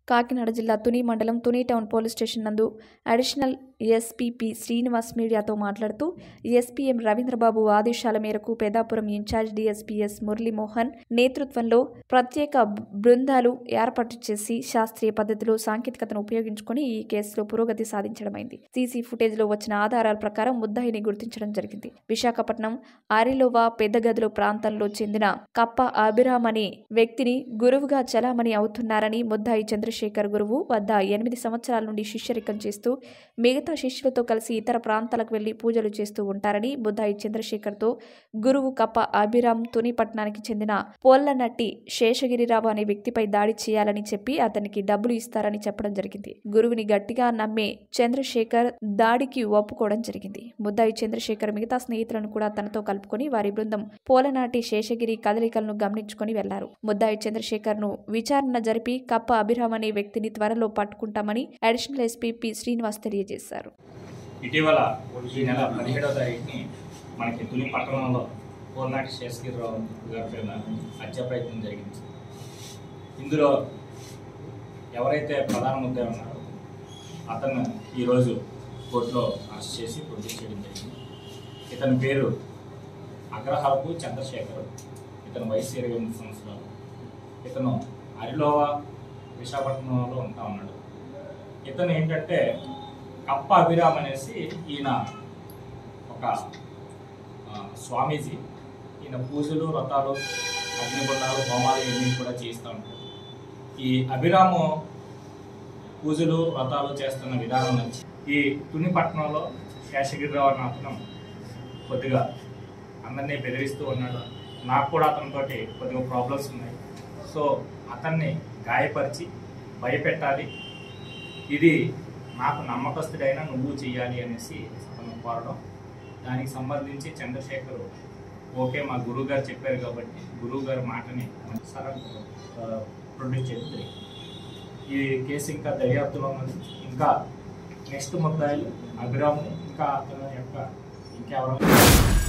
కాకినాడ జిల్లా తుని మండలం Tuni town police station నందు అడిషనల్ ఎస్పీపీ శ్రీనివాస్ మీడియాతో మాట్లాడుతూ ఎస్పీఎం రవీంద్రబాబు ఆదేశాల మేరకు పెదాపురం ఇన్ఛార్జ్ డీఎస్పీఎస్ మురళీమోహన్ నేతృత్వంలో ప్రత్యేక బృందాలు ఏర్పాటు చేసి శాస్త్రీయ పద్ధతిలో సాంకేతికతను ఉపయోగించుకొని ఈ కేసులో పురోగతి సాధించడమైంది సీసీ ఫుటేజ్లో వచ్చిన ఆధారాల ప్రకారం ముద్దాయిని గుర్తించడం జరిగింది విశాఖపట్నం ఆరిలోవా పెద్దగదిలో ప్రాంతంలో చెందిన కప్ప అభిరామ్ అనే వ్యక్తిని గురువుగా చలామణి అవుతున్నారని ముద్దాయి చంద్రశేఖర్ గురువు వద్ద ఎనిమిది సంవత్సరాల నుండి శిష్యరికం చేస్తూ మిగతా శిష్యులతో కలిసి ఇతర ప్రాంతాలకు వెళ్లి పూజలు చేస్తూ ఉంటారని ముద్దాయి చంద్రశేఖర్తో గురువు కప్ప అభిరామ్ తుని పట్టణానికి చెందిన పోల్లనట్టి శేషగిరిరావు అనే వ్యక్తిపై దాడి చేయాలని చెప్పి అతనికి డబ్బులు ఇస్తారని చెప్పడం జరిగింది గురువుని గట్టిగా నమ్మే చంద్రశేఖర్ దాడికి ఒప్పుకోవడం జరిగింది ముద్దాయి చంద్రశేఖర్ మిగతా స్నేహితులను కూడా తనతో కలుపుకొని వారి బృందం పోలనాటి శేషగిరి కదలికలను గమనించుకొని వెళ్లారు ముద్దాయి చంద్రశేఖర్ ను విచారణ జరిపి కప్ప అభిరామ్ అనే వ్యక్తిని త్వరలో పట్టుకుంటామని అడిషనల్ ఎస్పీ పి శ్రీనివాస్ తెలియజేశారు ఇటీవల ఈ నెల పదిహేడవ తారీఖుని మనకి తుని పట్టణంలో పూర్నాటి శేషగిరిరావు గారి పైన హత్య ప్రయత్నం జరిగింది ఇందులో ఎవరైతే ప్రధాన ముద్దాయి ఉన్నారో అతను ఈరోజు కోర్టులో అరెస్ట్ చేసి ప్రొడ్యూస్ చేయడం జరిగింది ఇతని పేరు అగ్రహారపు చంద్రశేఖర్ ఇతను వయసు ఇరవై ఎనిమిది సంవత్సరాలు ఇతను అరిలోవా విశాఖపట్నంలో ఉంటా ఉన్నాడు ఇతను ఏంటంటే కప్ప అభిరామ్ అనేసి ఈయన ఒక ఆ, స్వామీజీ ఈయన పూజలు వ్రతాలు అగ్నిగుండాలు హోమాలు ఇవన్నీ కూడా చేస్తూ ఉంటాడు ఈ అభిరాము పూజలు వ్రతాలు చేస్తున్న విధానం నుంచి ఈ తుని పట్టణంలో శేషగిరిరావు అన్న అతను కొద్దిగా అందరినీ బెదిరిస్తూ ఉన్నాడు నాకు కూడా అతనితోటి కొద్దిగా ప్రాబ్లమ్స్ ఉన్నాయి సో అతన్ని గాయపరిచి భయపెట్టాలి ఇది నాకు నమ్మకస్తుడైన నువ్వు చేయాలి అనేసి అతను కోరడం దానికి సంబంధించి చంద్రశేఖర్ ఓకే మా గురువు గారు చెప్పారు కాబట్టి గురువు గారి మాటని సరే ప్రొడ్యూస్ చేయడం జరిగింది ఈ కేసు ఇంకా దర్యాప్తులో ఉన్నది ఇంకా నెక్స్ట్ ముద్దాయిలు అభిరాము ఇంకా అతని యొక్క ఇంకెవరైనా